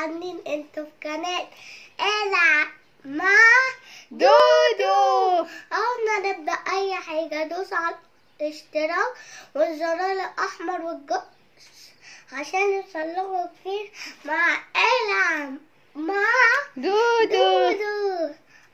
عاملين انتوا في قناة العب مع دودو أول ما نبدأ أي حاجة دوس على الاشتراك والزرار الأحمر والجرس عشان يوصلكوا كتير مع العب مع دودو دودو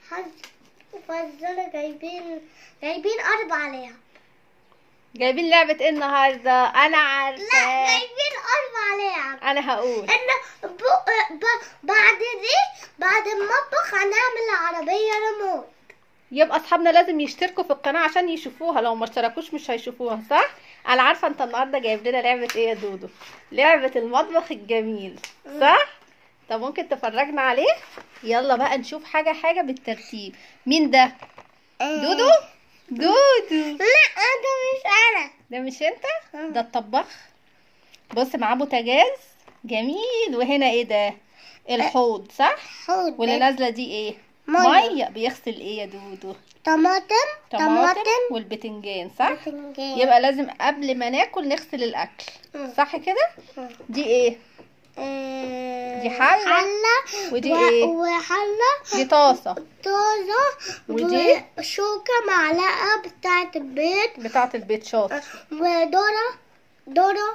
حظ فالزرار جايبين جايبين أربع لعب جايبين لعبة ايه النهاردة انا لا عارفة جايبين أربع لعب انا هقول ان ب... ب... بعد دي بعد المطبخ هنعمل عربية ريموت يبقى اصحابنا لازم يشتركوا في القناة عشان يشوفوها لو ما اشتركوش مش هيشوفوها صح انا عارفة انت النهاردة جايب لنا لعبة ايه يا دودو لعبة المطبخ الجميل صح طب ممكن تفرجنا عليه يلا بقى نشوف حاجة حاجة بالترتيب مين ده دودو دودو لا ده مش انا ده مش انت ده الطباخ بص معاه بوتاجاز جميل وهنا ايه ده الحوض صح حوض واللي نازله دي ايه مية. ميه بيغسل ايه يا دودو طماطم طماطم طماطم والبتنجان صح باذنجان. يبقى لازم قبل ما ناكل نغسل الاكل مم. صح كده مم. دي ايه آه، دي حلة. حلة ودي و- إيه؟ وحلة دي طاسه طازة ودي؟ وشوكة معلقة بتاعة البيض بتاعه البيت شاطر وذرة ذرة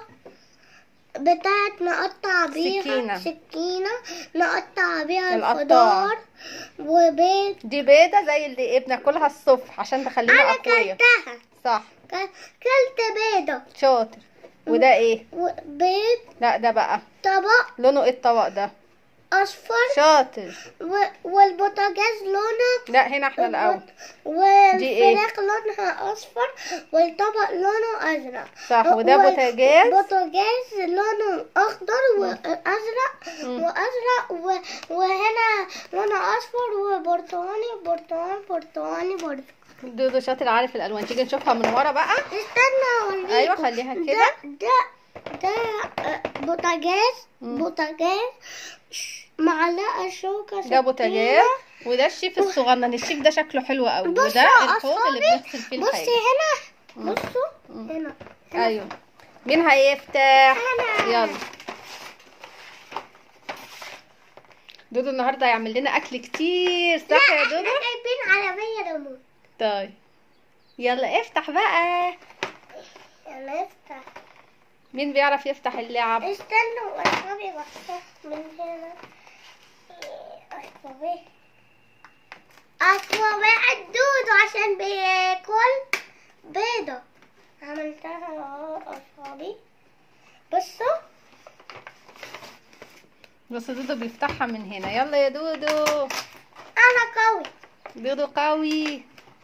بتاعت نقطع بيها سكينة. سكينة نقطع بيها القطاع. الخضار وبيض دي بيضه زي اللي ايه بناكلها الصبح عشان تخلينا أنا اقوياء كلتها صح ك- كلت بيضة شاطر وده ايه وبيض لا ده بقى طبق لونه ايه الطبق ده أصفر شاطر و- والبوتاجاز لونه لا هنا احنا الاول دي إيه؟ والفراخ لونها أصفر والطبق لونه أزرق صح وده و- بوتاجاز بوتاجاز لونه أخضر وأزرق مم. وأزرق و... وهنا لونه أصفر وبرتقاني برتقان برتقاني برتقاني دودو شاطر عارف الالوان تيجي نشوفها من ورا بقى استنى أوريك ايوه خليها ده كده ده ده آه، بوتاجاز مم. بوتاجاز ش- معلقة شوكة ده سكينة. بوتاجاز وده الشيف الصغنن الشيف ده شكله حلو قوي بصوا وده يا الحوض اللي أصحابي، بنغسل فيه بصي الحاجه هنا بصوا مم. هنا هنا. ايوه مين هيفتح أنا. يلا دودو النهارده هيعمل لنا اكل كتير صح يا احنا دودو جايبين عربية ريموت طيب يلا افتح بقى يلا افتح مين بيعرف يفتح اللعب استنوا اصحابي بفتح من هنا اصحابي اصحابي الدودو عشان بياكل بيضة عملتها اهو اصحابي بصوا بص دودو بيفتحها من هنا يلا يا دودو انا قوي دودو قوي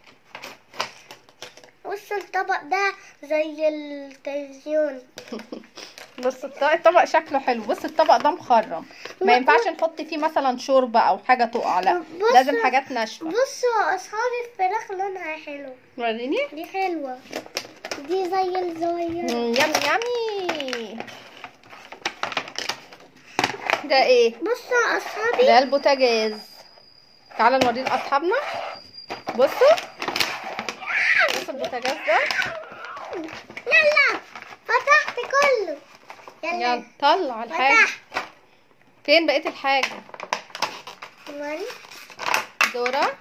بصوا الطبق ده زي التلفزيون بص الط- الطبق شكله حلو بص الطبق ده مخرم ما ينفعش نحط فيه مثلا شوربه او حاجه تقع لا بص- لازم حاجات ناشفه بصوا اصحابي الفراخ لونها حلو وريني دي حلوة دي زي الصغيرة مم، يامي يامي ده ايه بصوا اصحابي ده البوتاجاز تعالى نوريه لاصحابنا بصوا بصوا البوتاجاز ده يلا فتحت كله يلا يلا طلع الحاجه فتحت فين بقيه الحاجه وان دورة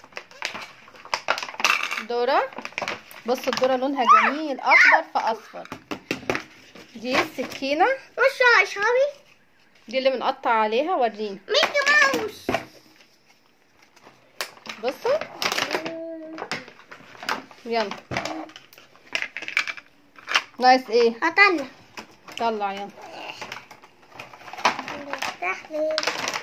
دورة بص الدورة لونها جميل أخضر في أصفر دي السكينة بصوا يا اصحابي دي اللي بنقطع عليها وريني ميكي ماوس بصوا يلا نايس ايه هطلع طلع يلا افتح لي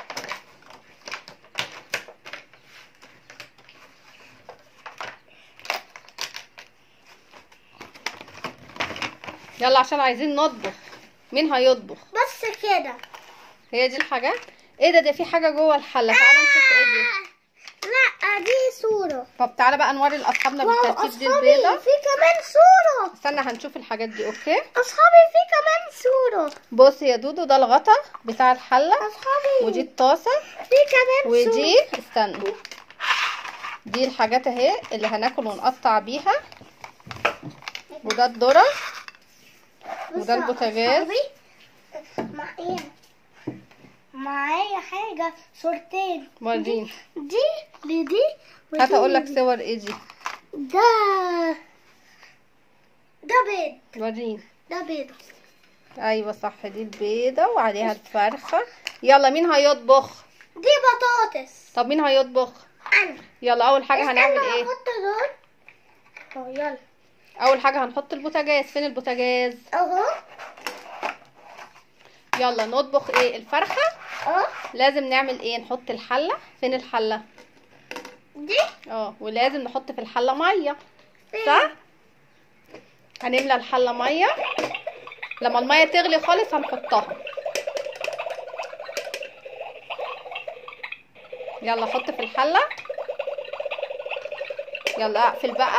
يلا عشان عايزين نطبخ مين هيطبخ بص كده هي دي الحاجات ايه ده ده في حاجة جوه الحلة تعالى نشوف ايه دي لا دي صورة طب تعالى بقى نوري لاصحابنا واو بالترتيب دي اصحابي البيضة في كمان صورة استنى هنشوف الحاجات دي اوكي اصحابي في كمان صورة بص يا دودو ده الغطا بتاع الحلة اصحابي ودي الطاسة في كمان صورة ودي استنى دي الحاجات اهي اللي هناكل ونقطع بيها وده الذرة وده بصوا البوتاجاز. أصحابي، معايا معايا اي حاجة صورتين وريني دي لدي ودي هات اقول لك لدي. صور ايه دي ده ده بيض وريني ده بيض ايوه صح دي البيضه وعليها الفرخه يلا مين هيطبخ دي بطاطس طب مين هيطبخ انا يلا اول حاجه هنعمل استنى ايه احط دول اهو يلا اول حاجه هنحط البوتاجاز فين البوتاجاز اهو يلا نطبخ ايه الفرخه اهو لازم نعمل ايه نحط الحله فين الحله دي اه ولازم نحط في الحله ميه فين؟ صح هنملى الحله ميه لما الميه تغلي خالص هنحطها يلا حط في الحله يلا اقفل بقى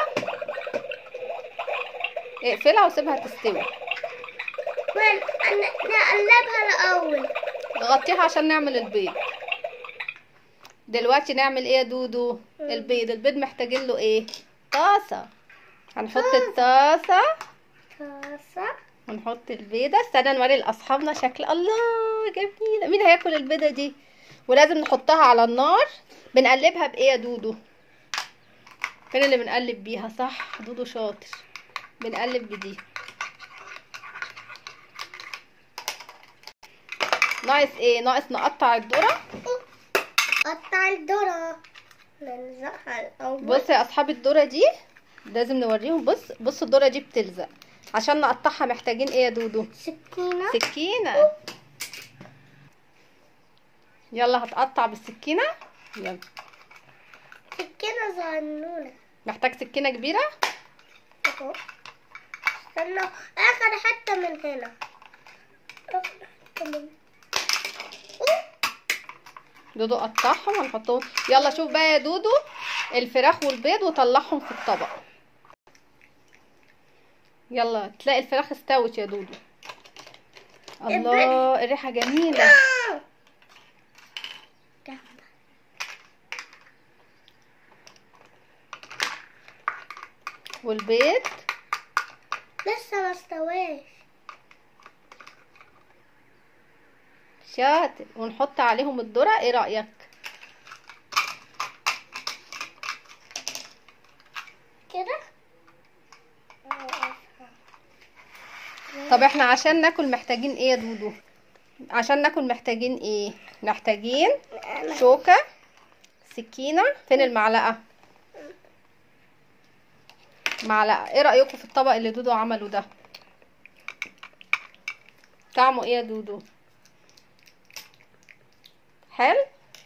اقفلها وسيبها تستوي وين أنا- نقلبها الاول نغطيها عشان نعمل البيض دلوقتي نعمل ايه يا دودو البيض البيض محتاجين له ايه طاسه هنحط الطاسه طاسة ونحط البيضه استنى نوري لاصحابنا شكل الله جميله مين هياكل البيضه دي ولازم نحطها على النار بنقلبها بايه يا دودو فين اللي بنقلب بيها صح دودو شاطر بنقلب بدي ناقص ايه ناقص نقطع الذره قطع الذرة نلزقها الاول بص يا اصحاب الذره دي لازم نوريهم بص بص الذره دي بتلزق عشان نقطعها محتاجين ايه يا دودو سكينة سكينه يلا هتقطع بالسكينه يلا سكينة صغنونة محتاج سكينه كبيره اهو استنى اخر حتة من هنا اخر حتة من أوه. دودو قطعهم ونحطهم يلا شوف بقى يا دودو الفراخ والبيض وطلعهم في الطبق يلا تلاقي الفراخ استوت يا دودو الله الريحه جميله آه. جنب. والبيض لسه ما استواش شاطر ونحط عليهم الذره ايه رايك كده طب احنا عشان ناكل محتاجين ايه يا دودو عشان ناكل محتاجين ايه محتاجين شوكة سكينة فين المعلقة معلقة ايه رأيكم في الطبق اللي دودو عمله ده طعمه ايه يا دودو حلو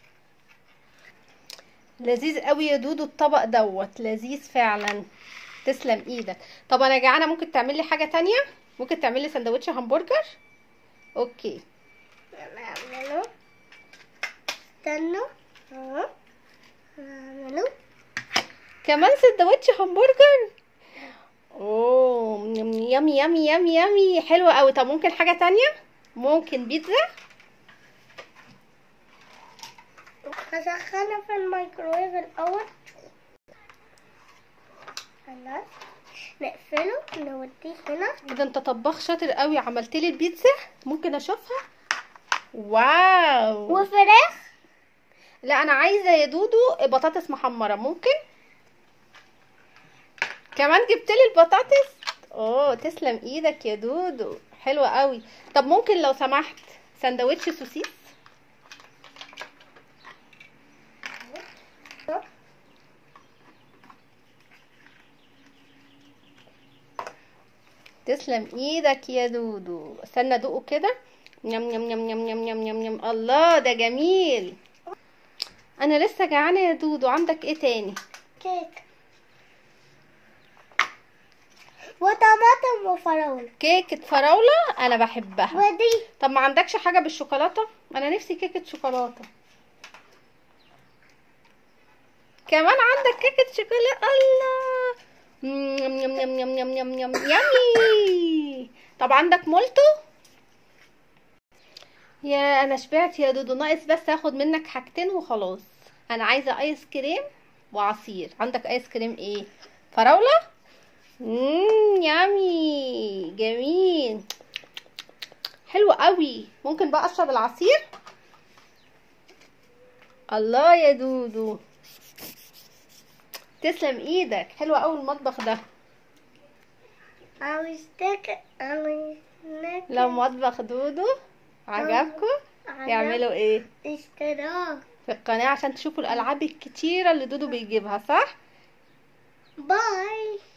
لذيذ قوي يا دودو الطبق دوت لذيذ فعلا تسلم ايدك طب انا جعانه ممكن تعمل لي حاجه تانية ممكن تعمل لي سندوتش همبرجر اوكي نعمله استنوا اهو نعمله كمان سندوتش همبرجر اوه يمي يمي يمي يمي حلوه قوي طب ممكن حاجه تانية ممكن بيتزا هسخنها في الميكرويف الأول خلاص نقفله نوديه هنا كده انت طباخ شاطر قوي عملت لي البيتزا ممكن اشوفها واو وفراخ لا انا عايزه يا دودو بطاطس محمره ممكن كمان جبت لي البطاطس اوه تسلم ايدك يا دودو حلوه قوي طب ممكن لو سمحت سندوتش سوسيس تسلم ايدك يا دودو استنى ادوقه كده يم يم يم يم يم يم يم يم الله ده جميل انا لسه جعانه يا دودو عندك ايه تاني كيك وطماطم وفراولة كيكه فراوله انا بحبها ودي طب ما عندكش حاجه بالشوكولاته انا نفسي كيكه شوكولاته كمان عندك كيكه شوكولاته الله مم، يم يم يم يم يم يم يم يمي طب عندك مولتو يا انا شبعت يا دودو ناقص بس اخد منك حاجتين وخلاص انا عايزه ايس كريم وعصير عندك ايس كريم ايه فراوله مم يامي جميل حلو قوي ممكن بقى اشرب العصير الله يا دودو تسلم ايدك حلو قوي المطبخ ده عاوز تاكل عاوز ناكل لو مطبخ دودو عجبكم عجب- يعملوا ايه اشتراك في القناة عشان تشوفوا الألعاب الكتيرة اللي دودو بيجيبها صح؟ باي